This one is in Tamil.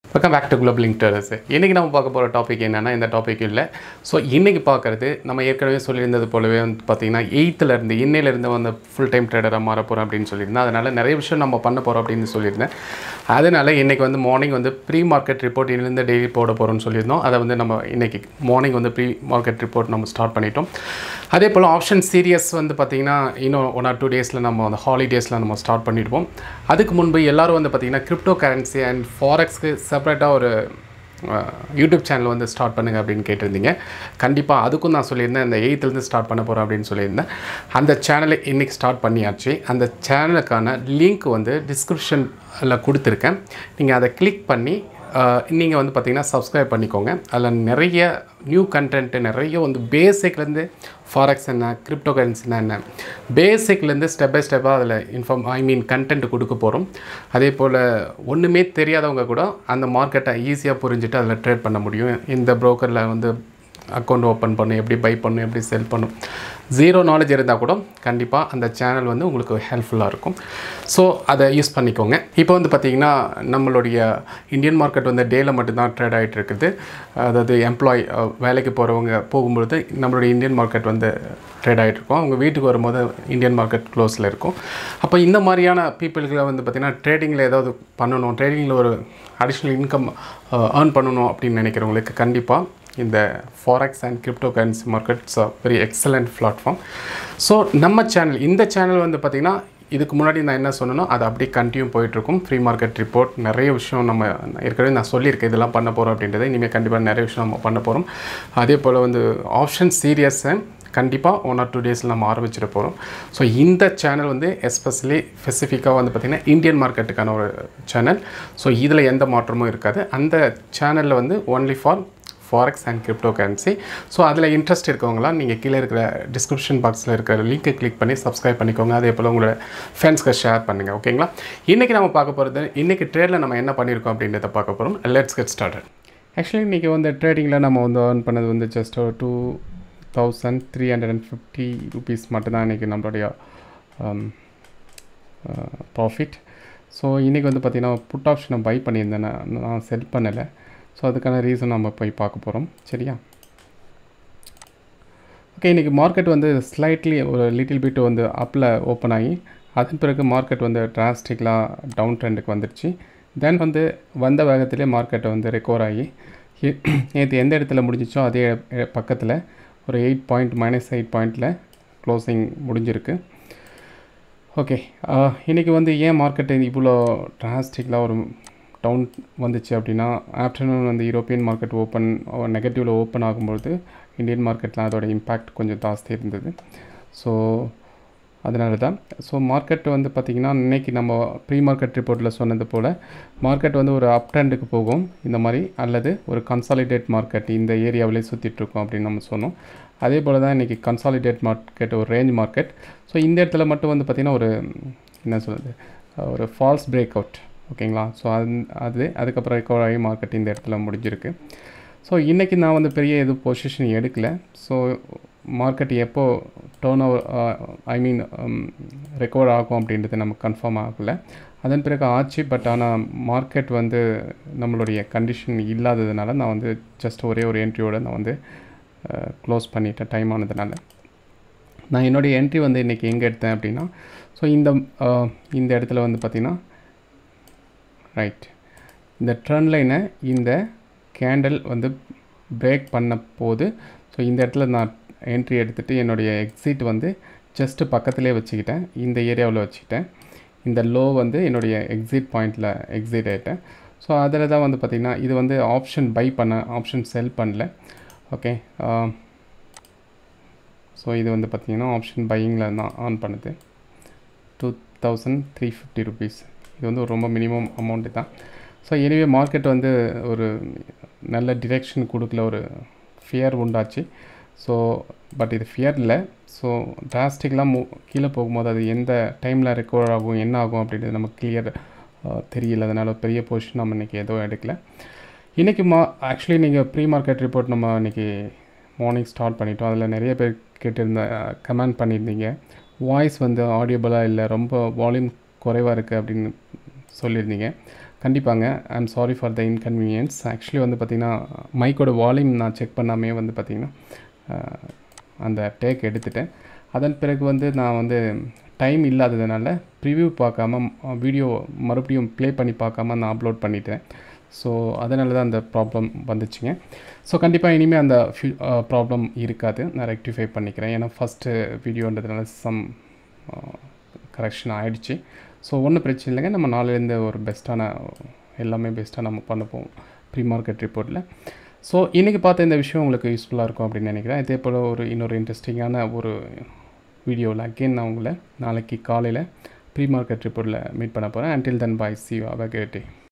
welcome back to global linkers இன்றைக்கி நம்ம பார்க்க போகிற டாபிக் என்னென்னா இந்த டாபிக் இல்லை ஸோ இன்றைக்கி பார்க்குறது நம்ம ஏற்கனவே சொல்லியிருந்தது போலவே வந்து பார்த்திங்கன்னா எயித்துலேருந்து இன்னையிலேருந்து வந்து ஃபுல் டைம் ட்ரேடராக மாற போகிறோம் அப்படின்னு சொல்லியிருந்தேன் அதனால் நிறைய விஷயம் நம்ம பண்ண போகிறோம் அப்படின்னு சொல்லியிருந்தேன் அதனால் இன்றைக்கி வந்து மார்னிங் வந்து ப்ரீ மார்க்கெட் ரிப்போர்ட் இருந்து டெய்லி போட போகிறோம்னு சொல்லியிருந்தோம் அதை வந்து நம்ம இன்றைக்கி மார்னிங் வந்து ப்ரீ மார்க்கெட் ரிப்போர்ட் நம்ம ஸ்டார்ட் பண்ணிட்டோம் அதே போல் ஆப்ஷன் சீரியஸ் வந்து பார்த்திங்கன்னா இன்னும் ஒன் ஆர் டூ டேஸில் நம்ம அந்த ஹாலிடேஸில் நம்ம ஸ்டார்ட் பண்ணிடுவோம் அதுக்கு முன்பு எல்லாரும் வந்து பார்த்திங்கன்னா கிரிப்டோ கரன்சி அண்ட் ஃபாரெக்ஸ்க்கு செப்பரேட்டாக ஒரு யூடியூப் சேனல் வந்து ஸ்டார்ட் பண்ணுங்கள் அப்படின்னு கேட்டிருந்தீங்க கண்டிப்பாக அதுக்கும் நான் சொல்லியிருந்தேன் இந்த எயித்துலேருந்து ஸ்டார்ட் பண்ண போகிறேன் அப்படின்னு சொல்லியிருந்தேன் அந்த சேனலை இன்றைக்கி ஸ்டார்ட் பண்ணியாச்சு அந்த சேனலுக்கான லிங்க் வந்து டிஸ்கிரிப்ஷனில் கொடுத்துருக்கேன் நீங்கள் அதை கிளிக் பண்ணி நீங்கள் வந்து பார்த்தீங்கன்னா சப்ஸ்கிரைப் பண்ணிக்கோங்க அதில் நிறைய நியூ கண்டென்ட்டு நிறைய வந்து பேசிக்லேருந்து ஃபாரெக்ஸ் என்ன கிரிப்டோ கரன்சினா என்ன பேசிக்லேருந்து ஸ்டெப் பை ஸ்டெப்பாக அதில் இன்ஃபார்ம் ஐ மீன் கண்டென்ட் கொடுக்க போகிறோம் அதே போல் ஒன்றுமே தெரியாதவங்க கூட அந்த மார்க்கெட்டை ஈஸியாக புரிஞ்சுட்டு அதில் ட்ரேட் பண்ண முடியும் இந்த ப்ரோக்கரில் வந்து அக்கௌண்ட் ஓப்பன் பண்ணும் எப்படி பை பண்ணும் எப்படி செல் பண்ணும் ஜீரோ நாலேஜ் இருந்தால் கூட கண்டிப்பாக அந்த சேனல் வந்து உங்களுக்கு ஹெல்ப்ஃபுல்லாக இருக்கும் ஸோ அதை யூஸ் பண்ணிக்கோங்க இப்போ வந்து பார்த்திங்கன்னா நம்மளுடைய இந்தியன் மார்க்கெட் வந்து டேயில் மட்டும்தான் ட்ரேட் ஆகிட்டு இருக்குது அதாவது எம்ப்ளாய் வேலைக்கு போகிறவங்க போகும்பொழுது நம்மளுடைய இந்தியன் மார்க்கெட் வந்து ட்ரேட் ஆகிட்டு இருக்கும் அவங்க வீட்டுக்கு வரும்போது இந்தியன் மார்க்கெட் க்ளோஸில் இருக்கும் அப்போ இந்த மாதிரியான பீப்புளுக்கு வந்து பார்த்திங்கன்னா ட்ரேடிங்கில் ஏதாவது பண்ணணும் ட்ரேடிங்கில் ஒரு அடிஷ்னல் இன்கம் ஏர்ன் பண்ணணும் அப்படின்னு நினைக்கிறவங்களுக்கு கண்டிப்பாக இந்த forex and crypto currency markets very excellent platform so நம்ம சேனல் இந்த சேனல் வந்து பார்த்திங்கன்னா இதுக்கு முன்னாடி நான் என்ன சொன்னனோ அது அப்படியே கண்டினியூ போயிட்டுருக்கும் ஃப்ரீ மார்க்கெட் ரிப்போர்ட் நிறைய விஷயம் நம்ம ஏற்கனவே நான் சொல்லியிருக்கேன் இதெல்லாம் பண்ண போகிறோம் அப்படின்றத இனிமேல் கண்டிப்பாக நிறைய விஷயம் நம்ம பண்ண போகிறோம் அதே போல் வந்து ஆப்ஷன் சீரியஸை கண்டிப்பாக ஒன் ஆர் டூ டேஸில் நம்ம ஆரம்பிச்சிட போகிறோம் ஸோ இந்த சேனல் வந்து எஸ்பெஷலி ஸ்பெசிஃபிக்காக வந்து பார்த்திங்கன்னா இந்தியன் மார்க்கெட்டுக்கான ஒரு சேனல் ஸோ இதில் எந்த மாற்றமும் இருக்காது அந்த சேனலில் வந்து only for forex and crypto currency so அதில் இன்ட்ரெஸ்ட் இருக்கவங்களாம் நீங்கள் கீழே இருக்கிற டிஸ்கிரிப்ஷன் பாக்ஸில் இருக்கிற லிங்க்கை கிளிக் பண்ணி சப்ஸ்கிரைப் பண்ணிக்கோங்க அதே போல் உங்களோட ஃப்ரெண்ட்ஸ்க்கு ஷேர் பண்ணுங்கள் ஓகேங்களா இன்றைக்கி நம்ம பார்க்க போகிறது இன்றைக்கி ட்ரேடில் நம்ம என்ன பண்ணியிருக்கோம் அப்படின்றத பார்க்க போகிறோம் லெட்ஸ் கெட் ஸ்டார்டட் ஆக்சுவலி இன்றைக்கி வந்து ட்ரேடிங்கில் நம்ம வந்து ஏர்ன் பண்ணது வந்து ஜஸ்ட் ஒரு two thousand three hundred and fifty rupees மட்டும்தான் இன்றைக்கி நம்மளுடைய ப்ராஃபிட் ஸோ இன்றைக்கி வந்து பார்த்திங்கன்னா புட் ஆப்ஷனை பை பண்ணியிருந்தேன் நான் நான் செல் பண்ணலை ஸோ அதுக்கான ரீசன் நம்ம போய் பார்க்க போகிறோம் சரியா ஓகே இன்றைக்கி மார்க்கெட் வந்து ஸ்லைட்லி ஒரு லிட்டில் பிட் வந்து அப்பில் ஓப்பன் ஆகி அதன் பிறகு மார்க்கெட் வந்து டிராஸ்டிக்கலாக டவுன் ட்ரெண்டுக்கு வந்துடுச்சு தென் வந்து வந்த வேகத்திலே மார்க்கெட்டை வந்து ரெக்கவர் ஆகி நேற்று எந்த இடத்துல முடிஞ்சிச்சோ அதே பக்கத்தில் ஒரு எயிட் பாயிண்ட் மைனஸ் எயிட் பாயிண்டில் க்ளோசிங் முடிஞ்சிருக்கு ஓகே இன்றைக்கி வந்து ஏன் மார்க்கெட்டு இவ்வளோ டிராஸ்டிக்கலாக ஒரு டவுன் வந்துச்சு அப்படின்னா ஆஃப்டர்நூன் வந்து யூரோப்பியன் மார்க்கெட் ஓப்பன் நெகட்டிவில் ஓப்பன் ஆகும்பொழுது இந்தியன் மார்க்கெட்டில் அதோட இம்பேக்ட் கொஞ்சம் ஜாஸ்தி இருந்தது ஸோ அதனால தான் ஸோ மார்க்கெட் வந்து பார்த்திங்கன்னா இன்றைக்கி நம்ம ப்ரீ மார்க்கெட் ரிப்போர்ட்டில் சொன்னது போல் மார்க்கெட் வந்து ஒரு அப் ட்ரெண்டுக்கு போகும் இந்த மாதிரி அல்லது ஒரு கன்சாலிடேட் மார்க்கெட் இந்த ஏரியாவிலே சுற்றிட்டுருக்கோம் அப்படின்னு நம்ம சொன்னோம் அதே போல் தான் இன்றைக்கி கன்சாலிடேட் மார்க்கெட் ஒரு ரேஞ்ச் மார்க்கெட் ஸோ இந்த இடத்துல மட்டும் வந்து பார்த்திங்கன்னா ஒரு என்ன சொல்கிறது ஒரு ஃபால்ஸ் பிரேக் அவுட் ஓகேங்களா ஸோ அது அது அதுக்கப்புறம் ரெக்கவர் ஆகி மார்க்கெட் இந்த இடத்துல முடிஞ்சிருக்கு ஸோ இன்றைக்கி நான் வந்து பெரிய எதுவும் பொசிஷன் எடுக்கலை ஸோ மார்க்கெட் எப்போ turn over I mean recover ஆகும் அப்படின்றது நமக்கு கன்ஃபார்ம் ஆகலை அதன் பிறகு ஆச்சு பட் ஆனால் மார்க்கெட் வந்து நம்மளுடைய கண்டிஷன் இல்லாததுனால நான் வந்து ஜஸ்ட் ஒரே ஒரு என்ட்ரியோடு நான் வந்து க்ளோஸ் பண்ணிட்டேன் டைம் ஆனதுனால நான் என்னுடைய என்ட்ரி வந்து இன்றைக்கி எங்கே எடுத்தேன் அப்படின்னா ஸோ இந்த இந்த இடத்துல வந்து பார்த்திங்கன்னா ரைட் இந்த ட்ரெண்ட் லைனை இந்த கேண்டில் வந்து பிரேக் பண்ண போது ஸோ இந்த இடத்துல நான் என்ட்ரி எடுத்துகிட்டு என்னுடைய எக்ஸிட் வந்து ஜஸ்ட்டு பக்கத்துலேயே வச்சுக்கிட்டேன் இந்த ஏரியாவில் வச்சுக்கிட்டேன் இந்த லோ வந்து என்னுடைய எக்ஸிட் பாயிண்டில் எக்ஸிட் ஆகிட்டேன் ஸோ அதில் தான் வந்து பார்த்திங்கன்னா இது வந்து ஆப்ஷன் பை பண்ண ஆப்ஷன் செல் பண்ணல ஓகே ஸோ இது வந்து பார்த்திங்கன்னா ஆப்ஷன் பையிங்கில் தான் ஆன் பண்ணுது two thousand three fifty rupees இது வந்து ரொம்ப மினிமம் அமௌண்ட்டு தான் ஸோ எனிவே மார்க்கெட் வந்து ஒரு நல்ல டிரெக்ஷன் கொடுக்கல ஒரு ஃபியர் உண்டாச்சு ஸோ பட் இது ஃபியர் இல்லை ஸோ டிராஸ்டிக்லாம் மூ கீழே போகும்போது அது எந்த டைமில் ரெக்கவர் ஆகும் என்ன ஆகும் அப்படின்றது நமக்கு கிளியர் தெரியல அதனால் பெரிய பொசிஷன் நம்ம இன்றைக்கி எதுவும் எடுக்கல இன்றைக்கி மா ஆக்சுவலி நீங்கள் ப்ரீ மார்க்கெட் ரிப்போர்ட் நம்ம இன்றைக்கி மார்னிங் ஸ்டார்ட் பண்ணிட்டோம் அதில் நிறைய பேர் கேட்டிருந்த கமெண்ட் பண்ணியிருந்தீங்க வாய்ஸ் வந்து ஆடியபிளாக இல்லை ரொம்ப வால்யூம் குறைவாக இருக்குது அப்படின்னு சொல்லியிருந்தீங்க கண்டிப்பாங்க I am sorry for the inconvenience actually வந்து பார்த்திங்கன்னா மைக்கோட வால்யூம் நான் செக் பண்ணாமே வந்து பார்த்திங்கன்னா அஹ், அந்த டேக் எடுத்துட்டேன் அதன் பிறகு வந்து நான் வந்து டைம் இல்லாததுனால ப்ரிவ்யூ பார்க்காம வீடியோ மறுபடியும் ப்ளே பண்ணி பார்க்காம நான் அப்லோட் பண்ணிட்டேன் ஸோ அதனால தான் அந்த ப்ராப்ளம் வந்துச்சுங்க ஸோ கண்டிப்பாக இனிமேல் அந்த ஃபியூ ப்ராப்ளம் இருக்காது நான் ரெக்டிஃபை பண்ணிக்கிறேன் ஏன்னா ஃபஸ்ட்டு வீடியோன்றதுனால சம் கரெக்ஷன் ஆயிடுச்சு ஸோ ஒன்றும் பிரச்சனை இல்லைங்க நம்ம நாளையிலேருந்து ஒரு பெஸ்ட்டான எல்லாமே பெஸ்ட்டாக நம்ம பண்ணுப்போம் ப்ரீ மார்க்கெட் ரிப்போர்ட்டில் ஸோ இன்றைக்கி பார்த்த இந்த விஷயம் உங்களுக்கு யூஸ்ஃபுல்லாக இருக்கும் அப்படின்னு நினைக்கிறேன் இதே போல் ஒரு இன்னொரு இன்ட்ரெஸ்டிங்கான ஒரு வீடியோவில் அகெயின் நான் உங்களை நாளைக்கு காலையில் ப்ரீ மார்க்கெட் ரிப்போர்ட்டில் மீட் பண்ண போகிறேன் until then bye see have a great day